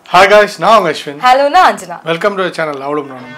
Hi guys நான் உங்க Ashwin hello நான் அஞ்சனா வெல்கம் டு சேனல் அவளும் நானும்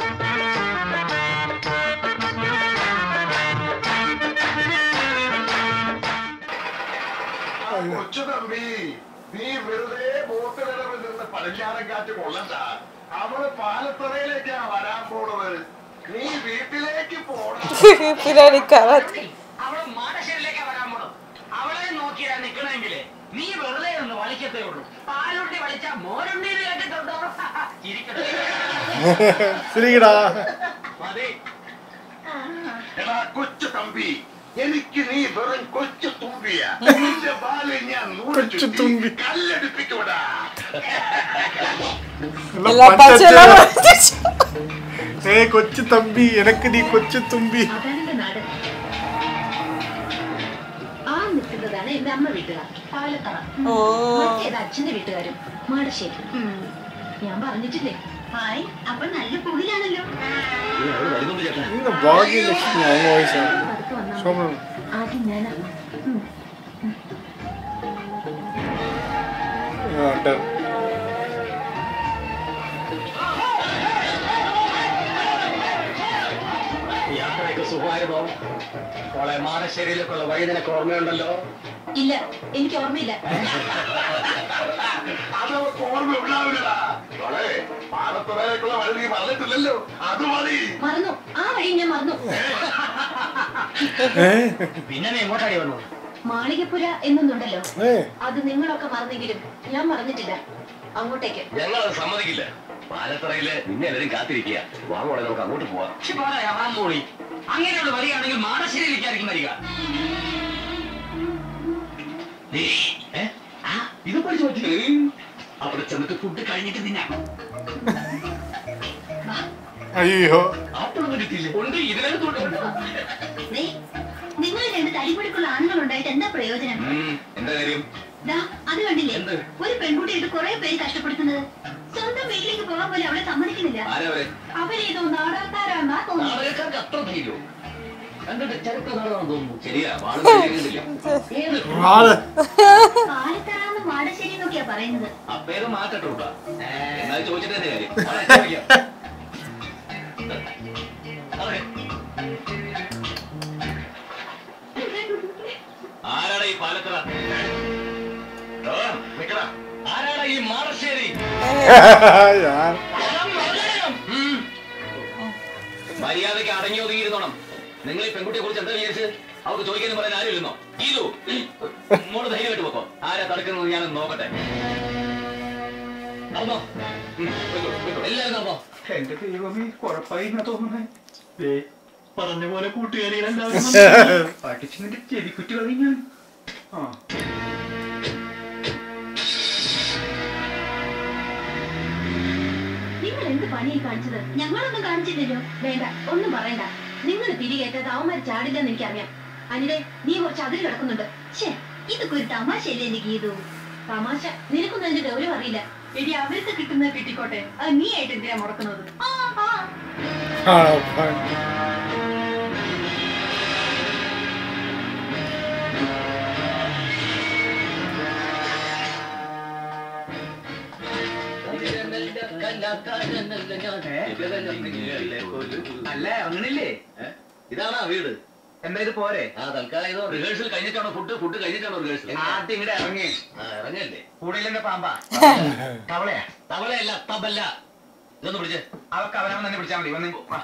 കൊച്ചു തമ്പി നീ വെറുതെ ബോട്ടിലിടവിൽ നിന്ന് പടിഞ്ഞാറൻ കാറ്റ് കൊള്ളണ്ട അവള് പാലത്തറയിലേക്കാ വരാൻ പോണത് നീ വീട്ടിലേക്ക് പോണം பின்னாடி கராத் അവള് മാടശ്ശേരിയിലേക്ക് വരാൻ പോണം അവളെ നോക്കിയാ നിക്കണമെങ്കിലേ നീ വെറുതെ ഒന്ന് വലിക്കത്തേ ഉള്ളൂ പാലുണ്ടി വലിച്ച മോരുണ്ടി കേട്ടിട്ടുണ്ടോ ചിരിക്കട്ടെ சிரிக்கடா മതി എടാ കൊച്ചു തമ്പി എനിക്ക് നീ വെറും കൊച്ചു തുമ്പിയ നിന്റെ ബാല് ഞാൻ നൂറ് കൊച്ചു ചുറ്റി തുമ്പി. കല്ലെടുപ്പിക്കൂടാ எல்லா பச்சைலாம் வந்துச்சு. ഏ കൊച്ചു തമ്പി എനക്ക് നീ കൊച്ചു തുമ്പി അതാണെന്റെ നാട് ആ നിൽക്കുന്നതാണ് എന്റെ അമ്മ വീട്ടുകാർ പാലത്തറ ഓ മറ്റേത് അച്ഛന്റെ വീട്ടുകാരും മാടശ്ശേരി ഞാൻ പറഞ്ഞിട്ടില്ലേ ഹായ് അപ്പൊ നല്ല പുള്ളിലാണല്ലോ இந்த பாகியலட்சுமி அவங்க வயசா പതുക്കെ വന്നാ മതി. சோமன் ആദ്യം ഞാനാ ഉം. യാത്രയൊക്കെ സുഖമായിരുന്നോ മോളെ മാടശ്ശേരിയിലേക്കുള്ള വഴി നിനക്ക് ഓർമ്മയുണ്ടല്ലോ ഇല്ല എനിക്ക് ഓർമ്മയില്ല അതവർക്ക് ഓർമ്മ ഉണ്ടാവില്ലടാ മോളെ പാലത്തറയിലേക്കുള്ള വഴി നീ പറഞ്ഞിട്ടില്ലല്ലോ അത് മതി മറന്നു ആ വഴി ഞാൻ മറന്നു പിന്നെ നീ എങ്ങോട്ടാടി വന്നു മാളികപ്പുര എന്നൊന്നുണ്ടല്ലോ ഏ അത് നിങ്ങളൊക്കെ മറന്നെങ്കിലും ഞാൻ മറന്നിട്ടില്ല അങ്ങോട്ടേക്ക് ഞങ്ങളത് സമ്മതിക്കില്ല പാലത്തറയില് നിന്നെ എല്ലാവരും കാത്തിരിക്കുക വാ മോളെ നമുക്ക് അങ്ങോട്ട് പോവാം പോളി അങ്ങനെയുള്ള വരികയാണെങ്കിൽ മാടശ്ശേരിയിലേക്കായിരിക്കും വരിക ദേ, ഏ? ആ, ഇത് പഠിച്ചു പറ്റില്ല അവിടെ ചെന്നിട്ട് ഫുഡ് കഴിഞ്ഞിട്ട് തിന്നാം അയ്യോ അപ്പോഴൊന്നും കിട്ടിയില്ല ഉണ്ട് ഇതിനകത്തോട്ട് ദേ, നിങ്ങൾ രണ്ട് തടിപിടിക്കുള്ള ആണുങ്ങളുണ്ടായിട്ട് എന്താ പ്രയോജനം ഉം, എന്താ കാര്യം ദാ, അത് കണ്ടില്ലേ എന്ത്? ഒരു പെൺകുട്ടിയിട്ട് കുറെ പേര് കഷ്ടപ്പെടുത്തുന്നത് സ്വന്തം വീട്ടിലേക്ക് പോകാൻ പോലെ അവളെ സമ്മതിക്കുന്നില്ല ആരാ അവരെ അവരേതോ നാടകക്കാരാണെന്നാ തോന്നുന്നു നാടകക്കാർക്ക് അത്ര ധൈര്യോ കണ്ടിട്ട് ചരിത്ര നാടകം തോന്നുന്നു ശരിയാ വാളും കഴിയുന്നില്ല ഏത് ആള് പാലത്തറാന്ന് മാടശ്ശേരി എന്നൊക്കെയാ പറയുന്നത് ആ പേര് മാറ്റട്ടെ കേട്ടോ എന്നാ ചോദിച്ചിട്ട് തന്നെ കാര്യം മോളെ, ചോദിക്കാം. അതെ. ആരാടാ ഈ പാലത്തറ ഓ, നിക്കടാ. ആരാടാ ഈ മാടശ്ശേരി ഞാൻ ഉം. മര്യാദയ്ക്ക് അടങ്ങി ഒതുങ്ങിയിരുന്നോണം നിങ്ങൾ ഈ പെൺകുട്ടിയെ കുറിച്ച് എന്താ വിചാരിച്ച് അവർക്ക് ചോദിക്കാനും പറയാൻ ആരും ഇരുന്നോ ഇതു മോള് ധൈര്യമായിട്ട് വെക്കോ ആരാ തടുക്കുന്നത് ഞാൻ നോക്കട്ടെ നടന്നോ ഉം, വെക്കോ, വെക്കോ. എല്ലാവരും നടന്നോ എന്റെ ദൈവമേ കുഴപ്പമായി എന്നാ തോന്നുന്നേ ദേ, പറഞ്ഞ പോലെ കൂട്ടുകാരികളെല്ലാവരും പഠിച്ചു നിന്റെ ചെവിക്കുറ്റി കളഞ്ഞാൻ ആ നിങ്ങൾ എന്ത് പണിയായി കാണിച്ചത് ഞങ്ങളൊന്നും കാണിച്ചില്ലല്ലോ വേണ്ട ഒന്നും പറയണ്ട നിങ്ങൾ തിരികേറ്റത് അവന്മാര് ചാടില്ലെന്ന് എനിക്കറിയാം അനിലെ നീ കുറച്ച് അതിൽ കിടക്കുന്നുണ്ട് ഛേ ഇതൊക്കെ ഒരു തമാശയല്ലേ എന്റെ ഗീതു തമാശ നിനക്കൊന്നും അതിന്റെ ഗൗരവം അറിയില്ല എടി അവർക്ക് കിട്ടുന്നത് കിട്ടിക്കോട്ടെ അത് നീ ആയിട്ട് എന്തിനാ മുടക്കുന്നത് ആ, ആ. ആണോ അല്ല ഇറങ്ങണില്ലേ ഇതാണാ വീട് എന്താ ഇത് പോരെ ആ തൽക്കാലം ഇത് റിഹേഴ്സൽ കഴിഞ്ഞിട്ടാണോ ഫുഡ് ഫുഡ് കഴിഞ്ഞിട്ടാണോ റിഹേഴ്സൽ ആദ്യം ഇങ്ങടെ ഇറങ്ങി ആ ഇറങ്ങല്ലേ കൂടുതലെന്റെ പാമ്പാ തവളയാ തവളയല്ല തബല്ല ഇതൊന്ന് പിടിച്ചേ അവർക്ക് അവനവൻ തന്നെ പിടിച്ചാൽ മതി വന്ന് വാ.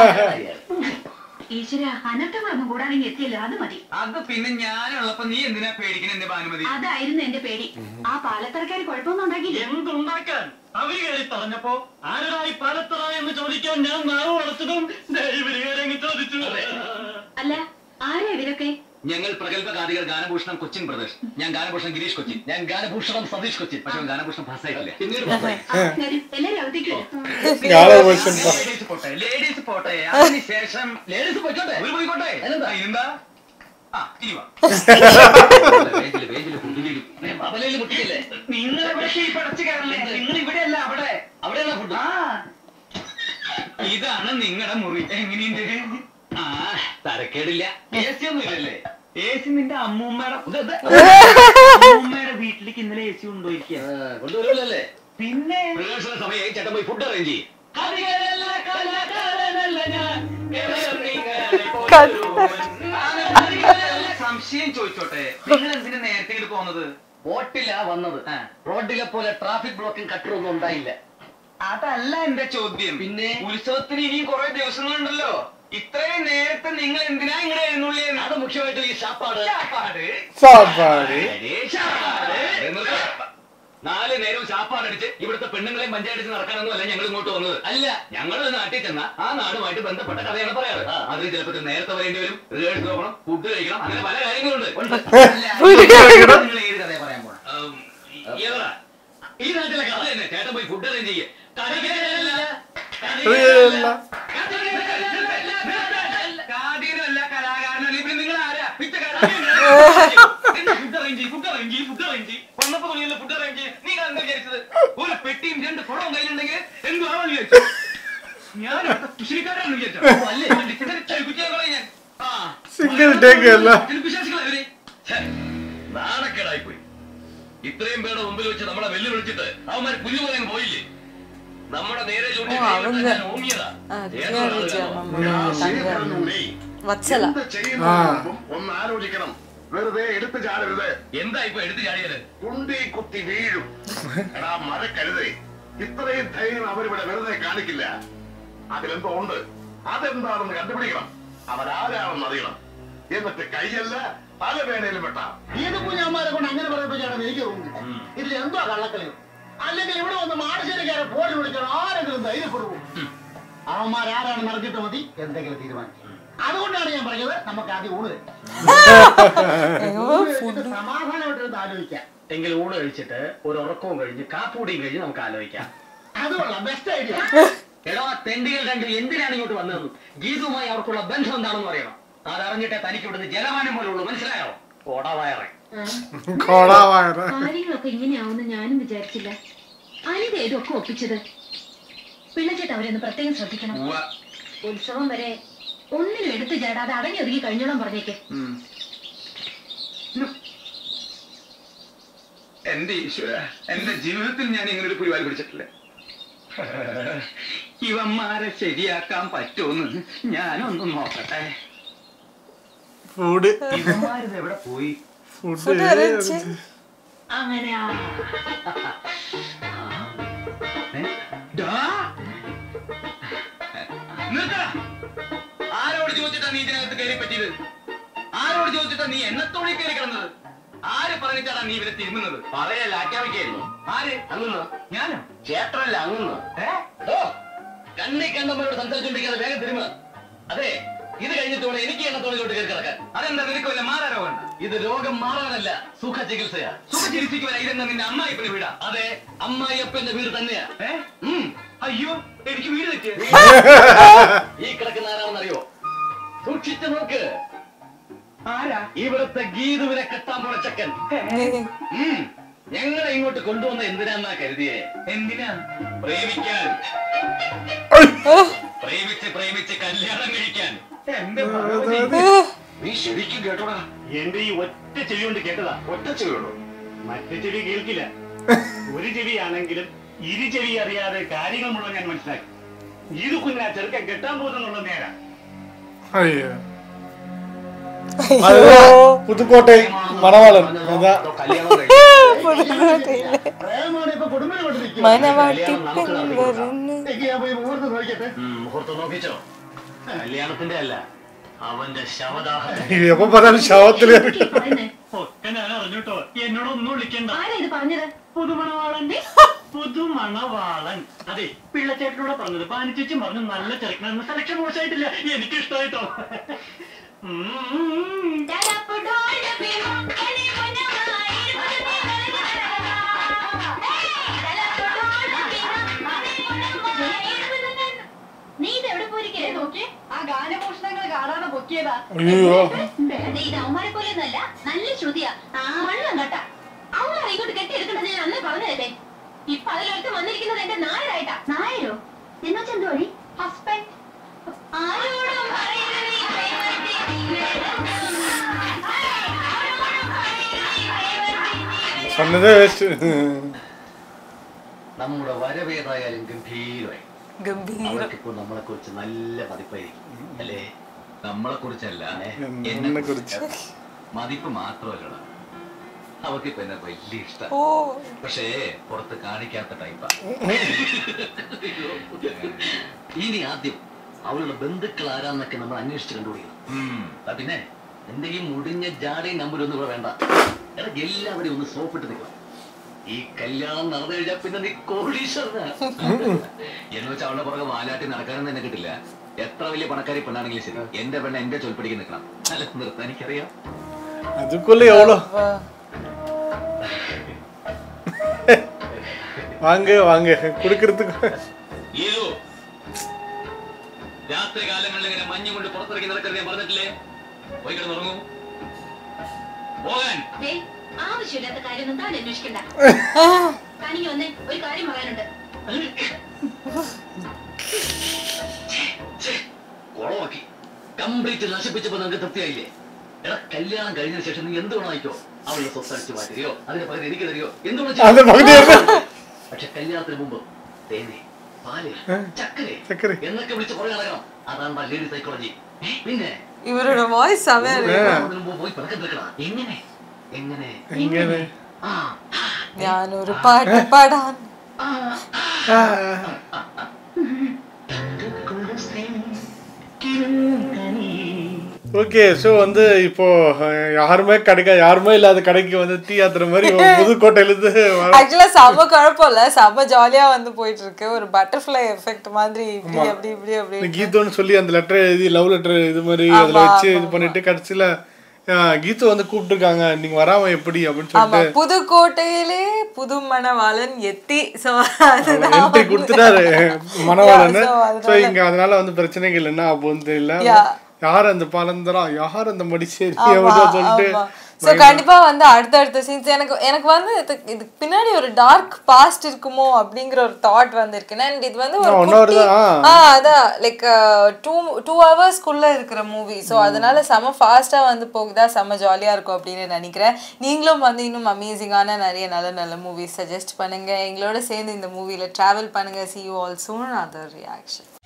ഈശ്വര അനർത്ഥങ്ങളൊന്നും കൂടാണെങ്കിൽ എത്തിയല്ലോ അത് മതി അത് പിന്നെ ഞാനുള്ളപ്പോ നീ എന്തിനാ പേടിക്കണ എന്റെ ഭാനുമതി അതായിരുന്നു എന്റെ പേടി ആ പാലത്തറക്കാർ കുഴപ്പമൊന്നും ഉണ്ടാക്കിയില്ല എന്തുണ്ടാക്കാൻ അവര് കയറി പറഞ്ഞപ്പോ ആരടായി പാലത്തറ എന്ന് ചോദിക്കാൻ ഞാൻ നാവ് വളർത്തതും ഇവര് കയറി ചോദിച്ചു അല്ല ആരാ ഇവരൊക്കെ ഞങ്ങൾ പ്രഗത്ഭ ഗാന്ധികൾ ഗാനഭൂഷണം കൊച്ചിൻ പ്രദേശ് ഞാൻ ഗാനഭൂഷണം ഗിരീഷ് കൊച്ചിൻ ഞാൻ ഗാനഭൂഷണം സതീഷ് കൊച്ചിൻ പക്ഷെ ഗാനഭൂഷണം പാസ്സായിട്ടില്ല പിന്നീട് പാസ്സായി വരും, എല്ലാരും അകത്തേക്ക് വരും ഗാനഭൂഷൺ പാ- ലേഡീസ് പോട്ടെ ലേഡീസ് പോട്ടെ അതിനുശേഷം ലേഡീസ് പോയിക്കോട്ടെ അവര് പോയിക്കോട്ടെ അതിനെന്താ? ഇതെന്താ ആ ഇനി വാ വേഞ്ചില് വേഞ്ചില് കുട്ടിയിലും അവലയില് മുട്ടിയില്ലേ നിങ്ങൾ ഇവിടെ ഈ പടച്ചു കയറല്ലേ നിങ്ങൾ ഇവിടെ അല്ല അവിടെ അവിടെയാണ് ഫുഡ് ആ ഇതാണ് നിങ്ങളുടെ മുറി എങ്ങനെയുണ്ട് ആ തരക്കേടില്ല എ സി ഒന്നും ഇല്ലല്ലേ എ സി നിന്റെ അമ്മൂമ്മയുടെ അമ്മൂമ്മയുടെ വീട്ടിലേക്ക് ഇന്നലെ എ സി കൊണ്ടുപോയിരിക്കുക കൊണ്ടുവരുമല്ലേ പിന്നെ റിഹേഴ്സൽ സമയം ചേട്ടൻ പോയി ഫുഡ് അറേഞ്ച് ചെയ്യും കവികളല്ല കലാകാരനല്ല ഞാൻ കേവലം നിങ്ങളെ പോലൊരുവൻ. കവികളല്ല സംശയം ചോദിച്ചോട്ടെ നിങ്ങൾ എന്തിനാ നേരത്തെ ഇങ്ങോട്ട് പോകുന്നത് ബോട്ടിലാ വന്നത് റോഡിലെ പോലെ ട്രാഫിക് ബ്ലോക്കും കട്ടറൊന്നും ഉണ്ടായില്ല അതല്ല എന്റെ ചോദ്യം പിന്നെ? ഉത്സവത്തിന് ഇനിയും കുറെ ദിവസങ്ങളുണ്ടല്ലോ ഇത്രയും നേരത്തെ നിങ്ങൾ എന്തിനാ ഇങ്ങനെ എഴുന്നള്ളിയെന്ന് അത് മുഖ്യമായിട്ടും ഈ ശാപ്പാട് ചാപ്പാട് സാമ്പാറ് അരേ ശാപ്പാട്. എന്ന് നാല് നേരവും ശാപ്പാടടിച്ച് ഇവിടുത്തെ പെണ്ണുങ്ങളെയും പഞ്ചായടിച്ച് നടക്കാനൊന്നും അല്ല ഞങ്ങൾ ഇങ്ങോട്ട് വന്നത് അല്ല ഞങ്ങൾ നാട്ടിൽ ചെന്ന ആ നാടുമായിട്ട് ബന്ധപ്പെട്ട കഥയാണ് പറയാറ് അതിന് ചിലപ്പോൾ നേരത്തെ വരേണ്ടി വരും റിഹേഴ്സൽ നോക്കണം ഫുഡ് കഴിക്കണം അങ്ങനെ പല കാര്യങ്ങളുണ്ട് നിങ്ങൾ ഏത് കഥയാ പറയാൻ പോണ ഉം, ഏതാ? ഈ നാട്ടിലെ കഥ തന്നെ ചേട്ടൻ പോയി ഫുഡ് അറേഞ്ച് ചെയ്യേ കാതീനല്ല കലാകാരനല്ല ഇവര് നിങ്ങൾ ആരാ food arrange food arrange food arrange വന്നപ്പോ തുടങ്ങിയല്ലോ ഫുഡ് അറേഞ്ച് നീ എന്താ വിചാരിച്ചത് ഒരു പെട്ടിയും രണ്ട് കുടവും കയ്യിലുണ്ടെങ്കിൽ എന്തു ആവാന്ന് വിചാരിച്ചു ഞാൻ കൃഷിക്കാരാണെന്ന് വിചാരിച്ചു അല്ലേ ചവിട്ടിയാ ഞാൻ ആ സിംഗിൾ ടേക്ക് അല്ല വിശ്വാസികളാ ഇവര് നാണക്കേടായി പോയി ഇത്രയും പേരുടെ മുമ്പിൽ വെച്ച് നമ്മളെ വെല്ലുവിളിച്ചിട്ട് അവന്മാർ പുല്ലുപോലെ അങ്ങ് പോയില്ലേ നമ്മുടെ നേരെ ചൂണ്ടി ഓ, കൈ അവൻ വെട്ടാൻ ഞാൻ ഓങ്ങിയതാ. അധികം ഏതൊരാള് വിജയം കാണും. വത്സല എന്ത് ചെയ്യുന്നതിനും ഒന്ന് ആലോചിക്കണം വെറുതെ എടുത്തു ചാടരുത് എന്താ ഇപ്പൊ എടുത്തു ചാടിയത് കുണ്ടി കുത്തി വീഴും എടാ മരക്കരുതേ ഇത്രയും ധൈര്യം അവരിവിടെ വെറുതെ കാണിക്കില്ല അതിലെന്തോ ഉണ്ട് അതെന്താണെന്ന് കണ്ടുപിടിക്കണം അവരാരാണെന്ന് അറിയണം എന്നിട്ട് കൈയല്ല പല വേണയിലും വെട്ടാം ഏത് കുഞ്ഞാന്മാരെ കൊണ്ട് അങ്ങനെ പറയിപ്പിച്ചാണ് എനിക്ക് തോന്നുന്നത് ഇതിൽ എന്തോ കള്ളക്കളി അല്ലെങ്കിൽ ഇവിടെ വന്ന് മാടശ്ശേരിക്കാരെ ഫോൺ വിളിക്കണം ആരെങ്കിലും ധൈര്യപ്പെടുവോ അവന്മാരാരാണെന്ന് അറിഞ്ഞിട്ട് മതി എന്തെങ്കിലും തീരുമാനിക്കും അതുകൊണ്ടാണ് ഞാൻ പറഞ്ഞത് നമുക്ക് ആദ്യം ഊണ് കഴിക്കാം. ഊണ് കഴിച്ചിട്ട് സമാധാനമായിട്ടിരുന്ന് ആലോചിക്കാം എങ്കിൽ ഊണ് കഴിച്ചിട്ട് ഒരു ഉറക്കവും കഴിഞ്ഞ് കാപ്പൂടിയും കഴിഞ്ഞ് നമുക്ക് ആലോചിക്കാം അത് കൊള്ളാം ബെസ്റ്റ് ഐഡിയ എടോ ആ തെണ്ടികൾ രണ്ട് എന്തിനാണ് ഇങ്ങോട്ട് വന്നതെന്ന് ഗീതുമായി അവർക്കുള്ള ബന്ധം എന്താണെന്ന് അറിയണം അതറിഞ്ഞിട്ടേ തനിക്ക് ഇവിടുന്ന് ജലമാനം പോലുള്ളൂ മനസ്സിലായോ ഓടാവയറേ കോടാവായറ കാര്യങ്ങളൊക്കെ ഇങ്ങനെയാവുമെന്ന് ഞാനും വിചാരിച്ചില്ല അനിത ഇതൊക്കെ ഒപ്പിച്ചത് പിള്ളച്ചേട്ട അവരൊന്ന് പ്രത്യേകം ശ്രദ്ധിക്കണം ഉത്സവം വരെ ഒന്നിനും എടുത്തു ചേടാതെ അടങ്ങി ഒതുങ്ങി കഴിഞ്ഞോളാൻ പറഞ്ഞേക്ക് എന്റെ ഈശ്വര എന്റെ ജീവിതത്തിൽ ഞാൻ ഇങ്ങനെ ഒരു പുരിവാൽ പിടിച്ചിട്ടില്ല ഇവന്മാരെ ശരിയാക്കാൻ പറ്റുമെന്ന് ഞാനൊന്ന് നോക്കട്ടെ ഫുഡ് ഇവന്മാരിത് എവിടെ പോയി ഫുഡ് ഫുഡ് അരച്ച് അങ്ങനെയാ ഏ? ഡാ. നിർത്തടാ. ആരോട് ചോദിച്ചിട്ടാ നീ ഇതിനകത്ത് കയറി പറ്റിയത് ആരോട് ചോദിച്ചിട്ടാ നീ എണ്ണത്തോടെ കയറി കിടന്നത് ആര് പറഞ്ഞിട്ടാണ് നീ ഇവരെ തിരുമുന്നത് പറയല്ല ആജ്ഞാപിക്കായിരുന്നു ആര് അങ്ങന്ന് ഞാനോ ചേട്ടനല്ല അങ്ങന്ന് ഏ ഓ കണ്ണി കണ്ടമ്മയോട് സംസാരിച്ചുകൊണ്ടിരിക്കാതെ വേഗം തിരുമ അതെ ഇത് കഴിഞ്ഞിട്ട് വേണം എനിക്ക് എണ്ണത്തോളിലോട്ട് കയറി കിടക്കാൻ അതെന്താ നിനക്ക് വല്ല മാറാരോഗം ഇത് രോഗം മാറാനല്ല സുഖ ചികിത്സയാ സുഖ ചികിത്സിക്കുവാൻ ഇതെന്താ നിന്റെ അമ്മായിപ്പന്റെ വീടാ അതെ അമ്മായിയപ്പന്റെ വീട് തന്നെയാ ഏ ഉം. അയ്യോ എനിക്ക് വീട് തെറ്റിയ ഈ കിടക്കുന്ന ആരാണെന്ന് അറിയോ സൂക്ഷിച്ചു നോക്ക് ആരാ ഇവിടുത്തെ ഗീതുവിനെ കെട്ടാൻ പോണ ചക്കൻ ഉം. ഞങ്ങളെ ഇങ്ങോട്ട് കൊണ്ടുവന്ന എന്തിനാന്നാ കരുതിയേ എന്തിനാ പ്രേമിക്കാൻ പ്രേമിച്ച് പ്രേമിച്ച് കല്യാണം കഴിക്കാൻ എന്റെ ഭഗവതി നീ ശരിക്കും കേട്ടോടാ എന്റെ ഈ ഒറ്റ ചെവി കൊണ്ട് കേട്ടതാ ഒറ്റ ചെവിയുള്ളൂ മറ്റേ ചെവി കേൾക്കില്ല ഒരു ചെവിയാണെങ്കിലും ഇരു ചെവി അറിയാതെ കാര്യങ്ങൾ മുഴുവൻ ഞാൻ മനസ്സിലാക്കി ഇത് കുഞ്ഞാ ചെറുക്കൻ കെട്ടാൻ പോകുന്നുള്ള നേരാ അയ്യോ അല്ല പുതുക്കോട്ടെ മണവാളൻ അതാ കല്യാണം കഴിക്കാൻ പ്രേമാണ് ഇപ്പൊ കുടുംബം കൊണ്ട് നിൽക്കുക മനവാട്ടിപ്പൻ വരുന്നു ഞാൻ പോയി മുഹൂർത്തം നോക്കിയട്ടെ മുഹൂർത്തം നോക്കിച്ചോ കല്യാണത്തിന്റെ അല്ല അവന്റെ ശവദാഹം എപ്പോ പറഞ്ഞാലും ശവത്തില് എന്തൊക്കെയാ പറയുന്നേ ഒക്കെ ഞാൻ അറിഞ്ഞൂട്ടോ എന്നോടൊന്നും വിളിക്കണ്ട ആരാ ഇത് പറഞ്ഞത് പുതുമണവാളന്റെ പുതുമണവാളൻ അതെ പിള്ളച്ചേട്ടനോട് പറഞ്ഞത് പാനിച്ചേച്ചി പറഞ്ഞു നല്ല ചെറുക്കണെന്ന് സെലക്ഷൻ മോശമായിട്ടില്ല എനിക്ക് ഇഷ്ടമായിട്ടോ നീ ഇത് എവിടെ പോയിരിക്കേ നോക്കി ആ ഗാനഭൂഷണങ്ങൾ കാണാതെ പൊക്കിയതാ അയ്യോ ഇത് അവന്മാരെ പോലെ ഒന്നല്ല നല്ല ശ്രുതിയാ ആ വണ്ണം കേട്ടാ അവന്മാരെ ഇങ്ങോട്ട് കെട്ടിയെടുക്കണത് ഞാൻ അന്ന് പറഞ്ഞതല്ലേ ഇപ്പൊ അതിലൊരുത്ത് വന്നിരിക്കുന്നത് എന്റെ നായരായിട്ടാ നായരോ എന്നുവെച്ചാ എന്തോ ഹസ്ബൻഡ് ആരോടും പറയരുത് ഈ പ്രേമത്തിൽ നീ വേദന. ആരോടും പറയരുത് ഈ പ്രേമത്തിൽ നീ വേദന. சொன்னதே வேஸ்ட் നമ്മുടെ വരവേതായാലും ഗംഭീരമായി ഗംഭീരം അവർക്കിപ്പോ നമ്മളെ കുറിച്ച് നല്ല മതിപ്പായിരിക്കും അല്ലേ നമ്മളെ കുറിച്ചല്ല എന്നെ കുറിച്ച് മതിപ്പ് മാത്രമല്ലടാ അവർക്ക് ഇപ്പൊ എന്നെ വലിയ ഇഷ്ടം ഓ പക്ഷേ പുറത്ത് കാണിക്കാത്ത ടൈപ്പാ ഇനി ആദ്യം അവളുടെ ബന്ധുക്കൾ ആരാന്നൊക്കെ നമ്മൾ അന്വേഷിച്ച് കണ്ടുപിടിക്കണം ആ, പിന്നെ എന്റെ ഈ മുടിഞ്ഞ ജാടയും നമ്പരൊന്നും ഇവിടെ വേണ്ട എടാ എല്ലാവരെയും ഒന്ന് സോപ്പിട്ട് നിൽക്കണം ഈ കല്യാണം നടന്നു കഴിഞ്ഞാൽ പിന്നെ നീ കോടീശ്വരനാ എന്ന് വെച്ചാൽ അവളുടെ പുറകെ വാലാട്ടി നടക്കാനൊന്നും എന്നെ കിട്ടില്ല എത്ര വലിയ പണക്കാരി പെണ്ണാണെങ്കിലും ശരി എന്റെ പെണ്ണ് എന്റെ ചൊൽപ്പിടിക്ക് നിൽക്കണം അല്ല നിർത്താൻ എനിക്കറിയാം அதுக்குள்ள எவ்வளோ வாங்க வாங்க கொடுக்கறதுக்கு ഗീതു രാത്രി കാലങ്ങളിൽ ഇങ്ങനെ മഞ്ഞ് കൊണ്ട് പുറത്തിറങ്ങി നടക്കരുത് ഞാൻ പറഞ്ഞിട്ടില്ലേ പോയി കിടന്നുറങ്ങൂ പോകാൻ ദേ, ആവശ്യമില്ലാത്ത കാര്യമൊന്നും താൻ അന്വേഷിക്കണ്ട തനിക്ക് വന്നേ ഒരു കാര്യം പറയാനുണ്ട് കുളമാക്കി കംപ്ലീറ്റ് നശിപ്പിച്ചപ്പോ നമുക്ക് തൃപ്തിയായില്ലേ എടാ കല്യാണം കഴിഞ്ഞതിന് ശേഷം നീ എന്ത് വേണമായിക്കോ അവളുടെ സ്വത്ത് അടിച്ചു മാറ്റുകയോ അതിന് പകരം എനിക്ക് തരികയോ എന്ത് വേണം അത് പകുതി ചെയ്യ്. പക്ഷെ കല്യാണത്തിന് മുമ്പ് തേനെ പാല് ചക്കരെ ചക്കരെ. എന്നൊക്കെ വിളിച്ച് പുറകെ നടക്കണം അതാണ് ലേഡി സൈക്കോളജി പിന്നെ ഇവരുടെ വോയിസ് സമയം അതിന് മുമ്പ് പോയി പിറക്കം തീർക്കണം എങ്ങനെ എങ്ങനെ ഇങ്ങനെ ആ ഞാനൊരു പാട്ട് പാടാൻ ஓகே ஸோ வந்து இப்போ அஹ், யாருமே கிடைக்க யாருமே இல்லாத கடைக்கு வந்து தீ ஆத்துற மாதிரி ஒரு புதுக்கோட்டையிலேருந்து வர ஆக்சுவலா செம குழப்பம் இல்ல செம ஜாலியா வந்து போயிட்டு இருக்கு ஒரு பட்டர்ஃப்ளை எஃபெக்ட் மாதிரி இப்படி அப்படி இப்படி அப்படி இந்த கீதோன்னு சொல்லி அந்த லெட்டர் எழுதி லவ் லெட்டர் இது மாதிரி அதில் ஆமா, வச்சு இது ஆமா, பண்ணிட்டு கடைசியில் கீத்து வந்து கூப்பிட்டுருக்காங்க நீங்க வராம எப்படி அப்படின்னு ஆமா சொல்லிட்டு புதுக்கோட்டையிலே புது மணவாளன் எத்தி சோ அதுதான் என்ட்ரி வந்து- கொடுத்துட்டாரு மணவாளன்னு Yeah, so ஸோ அதனால- இங்க அதனால வந்து பிரச்சனைகள் என்ன ஆகும்னு தெரியல Yeah. யார் அந்த பாலந்தரா யார் அந்த மடிச்சேரி ஆமா, அப்படின்னு சொல்லிட்டு ஆமா. So, கண்டிப்பா வந்து அடுத்தடுத்த சீன்ஸ் எனக்கு எனக்கு வந்து இது இதுக்கு பின்னாடி ஒரு டார்க் பாஸ்ட் இருக்குமோ அப்படிங்கிற ஒரு தாட் வந்திருக்கு அண்ட் இது வந்து ஒரு ஆ, one hour குட்டி- தான், ஆ அதான் லைக் டூ டூ ஹவர்ஸ்க்குள்ள இருக்கிற மூவி ஸோ அதனால செம ஃபாஸ்டா வந்து போகுதா செம ஜாலியா இருக்கும் அப்படின்னு நினைக்கிறேன் நீங்களும் வந்து இன்னும் அமேசிங்கான நிறைய நல்ல நல்ல மூவிஸ் சஜஸ்ட் பண்ணுங்க எங்களோட சேர்ந்து இந்த மூவில டிராவல் பண்ணுங்க see you all soon other reaction